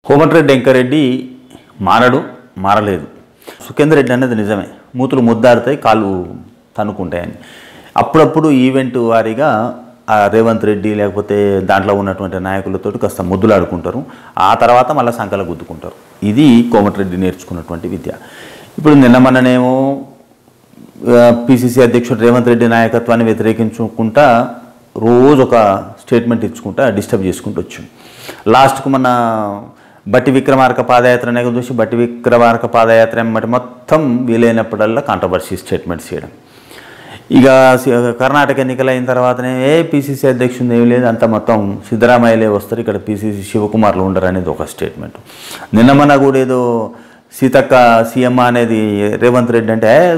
కోమటిరెడ్డి వెంకరెడ్డి మారడు మారలేదు సుఖేందర్ రెడ్డి అనేది నిజమే మూతులు ముద్దారుతాయి కాళ్ళు తన్నుకుంటాయని అప్పుడప్పుడు ఈవెంట్ వారీగా ఆ రేవంత్ రెడ్డి లేకపోతే దాంట్లో ఉన్నటువంటి నాయకులతో కాస్త ముద్దులాడుకుంటారు ఆ తర్వాత మళ్ళీ సంకల గుద్దుకుంటారు ఇది కోమటిరెడ్డి నేర్చుకున్నటువంటి విద్య ఇప్పుడు నిన్న మొన్ననేమో పిసిసి అధ్యక్షుడు రేవంత్ రెడ్డి నాయకత్వాన్ని వ్యతిరేకించుకుంటా రోజు ఒక స్టేట్మెంట్ ఇచ్చుకుంటా డిస్టర్బ్ చేసుకుంటూ వచ్చాం లాస్ట్కు మన బట్టి విక్రమార్క పాదయాత్ర అనేది చూసి బట్టి విక్రమార్క పాదయాత్ర ఎమ్మటి మొత్తం వీలైనప్పుడల్లా కాంట్రవర్సీ స్టేట్మెంట్స్ చేయడం ఇక సి- కర్ణాటక ఎన్నికలు అయిన తర్వాతనే ఏ పిసిసి అధ్యక్షుడు ఏమి లేదు అంత మొత్తం సిద్ధరామయ్యలే వస్తారు ఇక్కడ పిసిసి శివకుమార్లు ఉండరు అనేది ఒక స్టేట్మెంట్ నిన్న మొన్న కూడా ఏదో సీతక్క సీఎం అనేది రేవంత్ రెడ్డి అంటే "ఏ,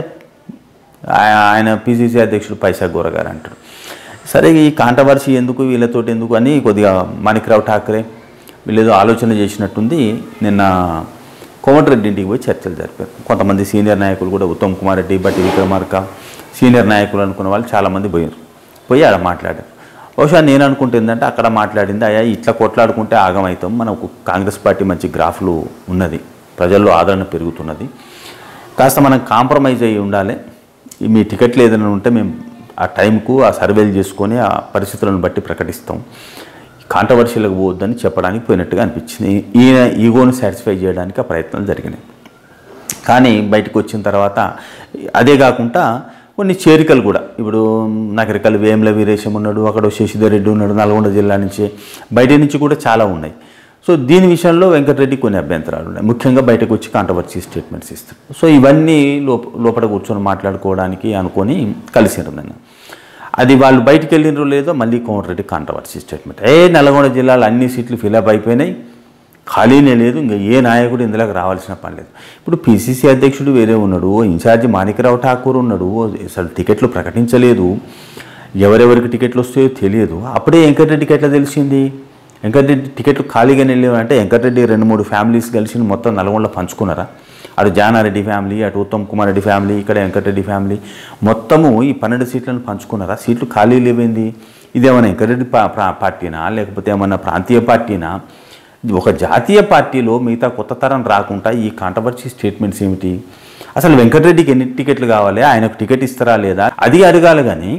ఆయ- ఆయన పిసిసి అధ్యక్షుడు పైసా గోరగారు అంటాడు సరే ఈ కాంట్రవర్సీ ఎందుకు వీళ్ళతోటి ఎందుకు అని కొద్దిగా మాణిక్రావు ఠాకరే వీళ్ళు ఏదో ఆలోచన చేసినట్టుంది నిన్న కోమటిరెడ్డి ఇంటికి పోయి చర్చలు జరిపారు కొంతమంది సీనియర్ నాయకులు కూడా ఉత్తమ్ కుమార్ రెడ్డి బట్టి విక్రమార్క సీనియర్ నాయకులు అనుకున్న వాళ్ళు చాలామంది పోయారు పోయి ఆడ మాట్లాడారు బహుశా నేను అనుకుంటుందంటే అక్కడ మాట్లాడింది అయ్యా ఇట్లా కొట్లాడుకుంటే ఆగమవుతాం మనకు కాంగ్రెస్ పార్టీ మంచి గ్రాఫ్లు ఉన్నది ప్రజల్లో ఆదరణ పెరుగుతున్నది కాస్త మనం కాంప్రమైజ్ అయ్యి ఉండాలి ఈ మీ టికెట్లు ఏదైనా ఉంటే మేము ఆ టైంకు ఆ సర్వేలు చేసుకొని ఆ పరిస్థితులను బట్టి ప్రకటిస్తాం కాంట్రవర్షియలకు పోవద్దని చెప్పడానికి పోయినట్టుగా అనిపించింది ఈయన ఈగోను సాటిస్ఫై చేయడానికి ఆ ప్రయత్నాలు జరిగినాయి కానీ బయటకు వచ్చిన తర్వాత అదే కాకుండా కొన్ని చేరికలు కూడా ఇప్పుడు నగరికల్ వేముల వీరేశం ఉన్నాడు అక్కడ శశిధర్ రెడ్డి ఉన్నాడు నల్గొండ జిల్లా నుంచి బయట నుంచి కూడా చాలా ఉన్నాయి సో దీని విషయంలో వెంకటరెడ్డి కొన్ని అభ్యంతరాలు ఉన్నాయి ముఖ్యంగా బయటకు వచ్చి కాంట్రవర్సీ స్టేట్మెంట్స్ ఇస్తాడు సో ఇవన్నీ లోప లోపల కూర్చొని మాట్లాడుకోవడానికి అనుకొని కలిసినారు నేను అది వాళ్ళు బయటికి వెళ్ళినరో లేదో మళ్ళీ కోమటిరెడ్డి కాంట్రవర్సీ స్టేట్మెంట్ ఏ నల్గొండ జిల్లాలో అన్ని సీట్లు ఫిలప్ అయిపోయినాయి ఖాళీనే లేదు ఇంకా ఏ నాయకుడు ఇందులోకి రావాల్సిన పని లేదు ఇప్పుడు పిసిసి అధ్యక్షుడు వేరే ఉన్నాడు ఇన్ఛార్జి మాణిక్యరావు ఠాకూర్ ఉన్నాడు అసలు టికెట్లు ప్రకటించలేదు ఎవరెవరికి టికెట్లు వస్తాయో తెలియదు అప్పుడే వెంకటరెడ్డికి ఎట్లా తెలిసింది వెంకటరెడ్డి టికెట్లు ఖాళీగానే వెళ్ళేవి అంటే వెంకటరెడ్డి రెండు మూడు ఫ్యామిలీస్ కలిసి మొత్తం నల్గొండలో పంచుకున్నారా అటు జానారెడ్డి ఫ్యామిలీ అటు ఉత్తమ్ కుమార్ రెడ్డి ఫ్యామిలీ ఇక్కడ వెంకటరెడ్డి ఫ్యామిలీ మొత్తము ఈ పన్నెండు సీట్లను పంచుకున్నారా సీట్లు ఖాళీ లేవేంది ఇదేమైనా వెంకటరెడ్డి పా పా- పార్టీనా లేకపోతే ఏమన్నా ప్రాంతీయ పార్టీనా ఇది ఒక జాతీయ పార్టీలో మిగతా కొత్త తరం రాకుండా ఈ కాంట్రవర్సీ స్టేట్మెంట్స్ ఏమిటి అసలు వెంకటరెడ్డికి ఎన్ని టికెట్లు కావాలి ఆయనకు టికెట్ ఇస్తారా లేదా అది అడగాలి కానీ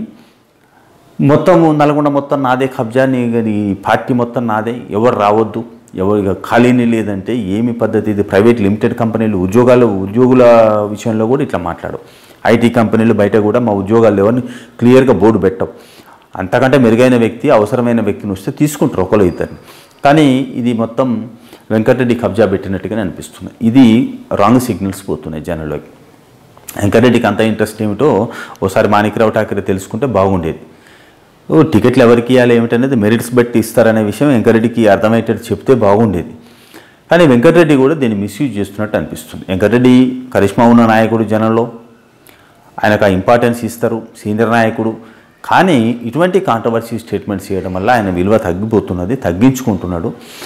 మొత్తం నల్గొండ మొత్తం నాదే కబ్జా నీ ఈ పార్టీ మొత్తం నాదే ఎవరు రావద్దు ఎవరు ఇక ఖాళీని లేదంటే ఏమి పద్ధతి ఇది ప్రైవేట్ లిమిటెడ్ కంపెనీలు ఉద్యోగాలు ఉద్యోగుల విషయంలో కూడా ఇట్లా మాట్లాడు ఐటీ కంపెనీలు బయట కూడా మా ఉద్యోగాలు లేవని క్లియర్గా బోర్డు పెట్టవు అంతకంటే మెరుగైన వ్యక్తి అవసరమైన వ్యక్తిని వస్తే తీసుకుంటారు ఒకరు ఇద్దరిని కానీ ఇది మొత్తం వెంకటరెడ్డి కబ్జా పెట్టినట్టుగానే అనిపిస్తుంది ఇది రాంగ్ సిగ్నల్స్ పోతున్నాయి జనంలోకి వెంకటరెడ్డికి అంత ఇంట్రెస్ట్ ఏమిటో ఓసారి మాణిక్యరావు ఠాకరే తెలుసుకుంటే బాగుండేది ఓ టికెట్లు ఎవరికి ఇవ్వాలి ఏమిటనేది మెరిట్స్ బట్టి ఇస్తారనే విషయం వెంకటరెడ్డికి అర్థమయ్యేటట్టు చెప్తే బాగుండేది కానీ వెంకటరెడ్డి కూడా దీన్ని మిస్యూజ్ చేస్తున్నట్టు అనిపిస్తుంది వెంకటరెడ్డి కరిష్మా ఉన్న నాయకుడు జనంలో ఆయనకు ఆ ఇంపార్టెన్స్ ఇస్తారు సీనియర్ నాయకుడు కానీ ఇటువంటి కాంట్రవర్సీ స్టేట్మెంట్స్ చేయడం వల్ల ఆయన విలువ తగ్గిపోతున్నది తగ్గించుకుంటున్నాడు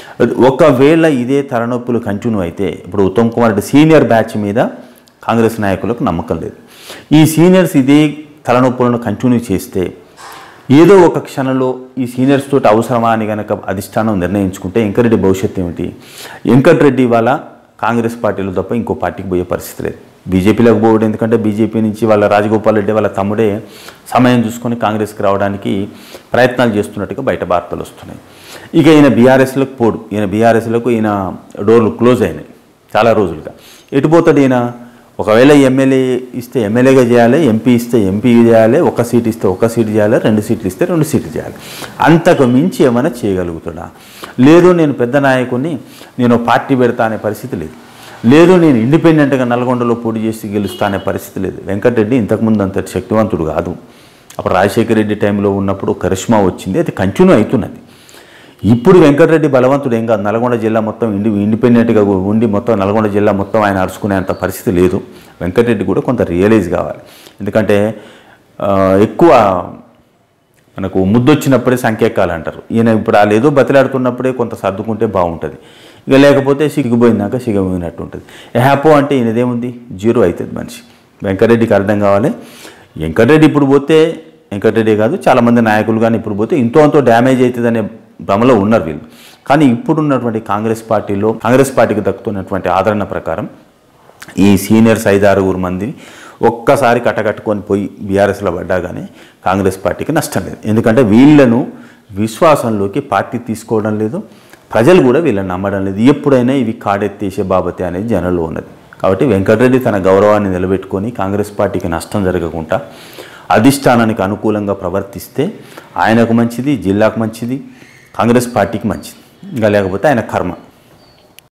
ఒకవేళ ఇదే తలనొప్పులు కంటిన్యూ అయితే ఇప్పుడు ఉత్తమ్ కుమార్ రెడ్డి సీనియర్ బ్యాచ్ మీద కాంగ్రెస్ నాయకులకు నమ్మకం లేదు ఈ సీనియర్స్ ఇదే తలనొప్పులను కంటిన్యూ చేస్తే ఏదో ఒక క్షణంలో ఈ సీనియర్స్ తోటి అవసరమా అని కనుక అధిష్టానం నిర్ణయించుకుంటే వెంకరెడ్డి భవిష్యత్తు ఏమిటి వెంకటరెడ్డి వాళ్ళ కాంగ్రెస్ పార్టీలో తప్ప ఇంకో పార్టీకి పోయే పరిస్థితి లేదు బీజేపీలోకి పోవడం ఎందుకంటే బీజేపీ నుంచి వాళ్ళ రాజగోపాల్ రెడ్డి వాళ్ళ తమ్ముడే సమయం చూసుకొని కాంగ్రెస్కి రావడానికి ప్రయత్నాలు చేస్తున్నట్టుగా బయట వార్తలు వస్తున్నాయి ఇక ఈయన బీఆర్ఎస్లకు పోడు ఈయన బీఆర్ఎస్లకు ఈయన డోర్లు క్లోజ్ అయినాయి చాలా రోజులుగా ఎటు పోతాడు ఈయన ఒకవేళ ఎమ్మెల్యే ఇస్తే ఎమ్మెల్యేగా చేయాలి ఎంపీ ఇస్తే ఎంపీ చేయాలి ఒక సీట్ ఇస్తే ఒక సీట్ చేయాలి రెండు సీట్లు ఇస్తే రెండు సీట్లు చేయాలి అంతకు మించి ఏమైనా చేయగలుగుతాడా లేదు నేను పెద్ద నాయకుడిని నేను పార్టీ పెడతా అనే పరిస్థితి లేదు లేదు నేను ఇండిపెండెంట్గా నల్గొండలో పోటీ చేసి గెలుస్తా అనే పరిస్థితి లేదు వెంకటరెడ్డి ఇంతకుముందు అంత శక్తివంతుడు కాదు అప్పుడు రాజశేఖర రెడ్డి టైంలో ఉన్నప్పుడు కరిష్మా వచ్చింది అది కంటిన్యూ అవుతున్నది ఇప్పుడు వెంకటరెడ్డి బలవంతుడు ఏం కాదు నల్గొండ జిల్లా మొత్తం ఇండి ఇండిపెండెంట్గా ఉండి మొత్తం నల్గొండ జిల్లా మొత్తం ఆయన అరుచుకునేంత పరిస్థితి లేదు వెంకటరెడ్డి కూడా కొంత రియలైజ్ కావాలి ఎందుకంటే ఆ, ఎక్కువ మనకు ముద్దొచ్చినప్పుడే సంఖ్యకాలు అంటారు ఈయన ఇప్పుడు వాళ్ళు ఏదో బతిలాడుతున్నప్పుడే కొంత సర్దుకుంటే బాగుంటుంది ఇక లేకపోతే సిగ్గిపోయిందాక సిగపోయినట్టు ఉంటుంది హ్యాపో అంటే ఈయనదేముంది జీరో అవుతుంది మనిషి వెంకటరెడ్డికి అర్థం కావాలి వెంకటరెడ్డి ఇప్పుడు పోతే వెంకటరెడ్డి కాదు చాలామంది నాయకులు కానీ ఇప్పుడు పోతే ఇంతో అంతో డ్యామేజ్ అవుతుందనే భ్రమలో ఉన్నారు వీళ్ళు కానీ ఇప్పుడున్నటువంటి కాంగ్రెస్ పార్టీలో కాంగ్రెస్ పార్టీకి దక్కుతున్నటువంటి ఆదరణ ప్రకారం ఈ సీనియర్స్ ఐదారుగురు మంది ఒక్కసారి కట్టకట్టుకొని పోయి బీఆర్ఎస్లో పడ్డాగానే కాంగ్రెస్ పార్టీకి నష్టం లేదు ఎందుకంటే వీళ్ళను విశ్వాసంలోకి పార్టీ తీసుకోవడం లేదు ప్రజలు కూడా వీళ్ళని నమ్మడం లేదు ఎప్పుడైనా ఇవి కాడెత్తేసే బాబతే అనేది జనంలో ఉన్నది కాబట్టి వెంకటరెడ్డి తన గౌరవాన్ని నిలబెట్టుకొని కాంగ్రెస్ పార్టీకి నష్టం జరగకుండా అధిష్టానానికి అనుకూలంగా ప్రవర్తిస్తే ఆయనకు మంచిది జిల్లాకు మంచిది కాంగ్రెస్ పార్టీకి మంచిది ఇంకా లేకపోతే ఆయన కర్మ